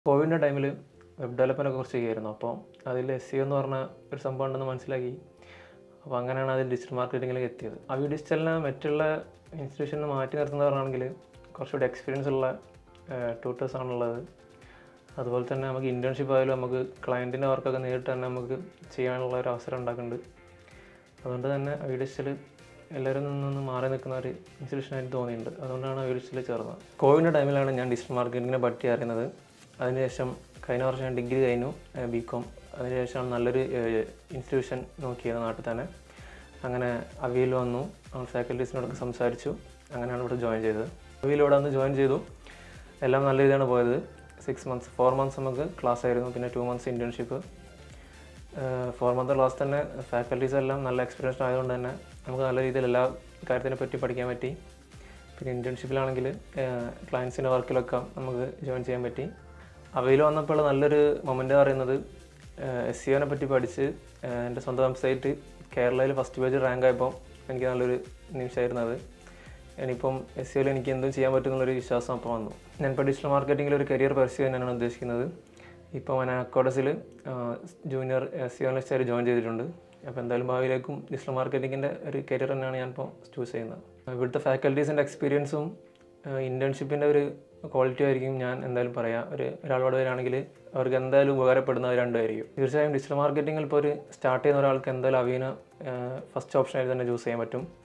കോവിഡിൻ്റെ ടൈമിൽ വെബ് ഡെവലപ്മെൻറ്റിനെ കുറിച്ച് ചെയ്യായിരുന്നു അപ്പോൾ അതിൽ എസ് സി എന്ന് പറഞ്ഞ ഒരു സംഭവം ഉണ്ടെന്ന് മനസ്സിലാക്കി അപ്പോൾ അങ്ങനെയാണ് അതിൽ ഡിജിറ്റൽ മാർക്കറ്റിങ്ങിലേക്ക് എത്തിയത് അവി ഡിജിറ്റലിനെ മറ്റുള്ള ഇൻസ്റ്റിറ്റ്യൂഷനിൽ നിന്ന് മാറ്റി നിർത്തുന്നത് പറയുകയാണെങ്കിൽ കുറച്ചുകൂടി എക്സ്പീരിയൻസ് ഉള്ള ട്യൂട്ടേഴ്സ് ആണുള്ളത് അതുപോലെ തന്നെ നമുക്ക് ഇൻറ്റേൺഷിപ്പ് ആയാലും നമുക്ക് ക്ലയൻറ്റിൻ്റെ വർക്കൊക്കെ നേരിട്ട് തന്നെ നമുക്ക് ചെയ്യാനുള്ള ഒരു അവസരം ഉണ്ടാക്കുന്നുണ്ട് അതുകൊണ്ട് തന്നെ അവി ഡിജിറ്റൽ എല്ലാവരും നിന്നൊന്ന് മാറി നിൽക്കുന്ന ഒരു ഇൻസ്റ്റിറ്റ്യൂഷനായിട്ട് തോന്നിയിട്ടുണ്ട് അതുകൊണ്ടാണ് അവി ഡിജിറ്റലിൽ ചേർന്നത് കോവിഡിൻ്റെ ടൈമിലാണ് ഞാൻ ഡിജിറ്റൽ മാർക്കറ്റിങ്ങിനെ പറ്റി അറിയുന്നത് അതിനുശേഷം കഴിഞ്ഞ വർഷം ഞാൻ ഡിഗ്രി കഴിഞ്ഞു ബി കോം അതിനുശേഷമാണ് നല്ലൊരു ഇൻസ്റ്റിറ്റ്യൂഷൻ നോക്കിയത് നാട്ടിൽ തന്നെ അങ്ങനെ അവിയിൽ വന്നു ഫാക്കൽറ്റീസിനോടൊക്കെ സംസാരിച്ചു അങ്ങനെയാണ് ഇവിടെ ജോയിൻ ചെയ്തത് അവിയിൽ ഇവിടെ വന്ന് ജോയിൻ ചെയ്തു എല്ലാം നല്ല രീതിയിലാണ് പോയത് സിക്സ് മന്ത്സ് ഫോർ മന്ത്സ് നമുക്ക് ക്ലാസ് ആയിരുന്നു പിന്നെ two months internship four month class തന്നെ ഫാക്കൽറ്റീസ് എല്ലാം നല്ല എക്സ്പീരിയൻസ്ഡ് ആയതുകൊണ്ട് തന്നെ നമുക്ക് നല്ല രീതിയിൽ എല്ലാ കാര്യത്തിനെ പറ്റി പഠിക്കാൻ പറ്റി പിന്നെ ഇൻറ്റേൺഷിപ്പിലാണെങ്കിൽ ക്ലയൻസിൻ്റെ വർക്കിലൊക്കെ നമുക്ക് ജോയിൻ ചെയ്യാൻ പറ്റി അവയിൽ വന്നപ്പോൾ നല്ലൊരു മൊമെൻ്റ് പറയുന്നത് എസ് സി ഒനെ പറ്റി പഠിച്ച് ഏഹ് എൻ്റെ സ്വന്തം വെബ്സൈറ്റ് കേരളയിൽ ഫസ്റ്റ് പേജ് റാങ്ക് ആയപ്പോൾ എനിക്ക് നല്ലൊരു നിമിഷമായിരുന്നു അത് ഇനിയിപ്പം എസ് സിയിൽ എനിക്ക് എന്തും ചെയ്യാൻ പറ്റുമെന്നുള്ളൊരു വിശ്വാസം അപ്പോൾ വന്നു ഞാൻ ഇപ്പോൾ ഡിജിറ്റൽ മാർക്കറ്റിംഗിൽ ഒരു കരിയർ പർസ്യൂ ചെയ്യാനാണ് ഉദ്ദേശിക്കുന്നത് ഇപ്പോൾ ഞാൻ അക്കോഡസിൽ ജൂനിയർ എസ് സി അനലിസ്റ്റായി ജോയിൻ ചെയ്തിട്ടുണ്ട് അപ്പോൾ എന്തായാലും ഭാവിയിലേക്കും ഡിജിറ്റൽ മാർക്കറ്റിങ്ങിൻ്റെ ഒരു കരിയർ തന്നെയാണ് ഞാൻ ഇപ്പോൾ ചൂസ് ചെയ്യുന്നത് ഇവിടുത്തെ ഫാക്കൽറ്റീസിൻ്റെ എക്സ്പീരിയൻസും ഇൻറ്റേൺഷിപ്പിൻ്റെ ഒരു ക്വാളിറ്റി ആയിരിക്കും ഞാൻ എന്തായാലും പറയാം ഒരു ഒരാളോട് വരികയാണെങ്കിൽ അവർക്ക് എന്തായാലും ഉപകാരപ്പെടുന്ന അത് രണ്ടുമായിരിക്കും തീർച്ചയായും ഡിജിറ്റൽ മാർക്കറ്റിങ്ങിൽ ഇപ്പോൾ ഒരു സ്റ്റാർട്ട് ചെയ്യുന്ന ഒരാൾക്ക് എന്തായാലും അവീന ഫസ്റ്റ് ഓപ്ഷനായിട്ട് തന്നെ ചൂസ് ചെയ്യാൻ പറ്റും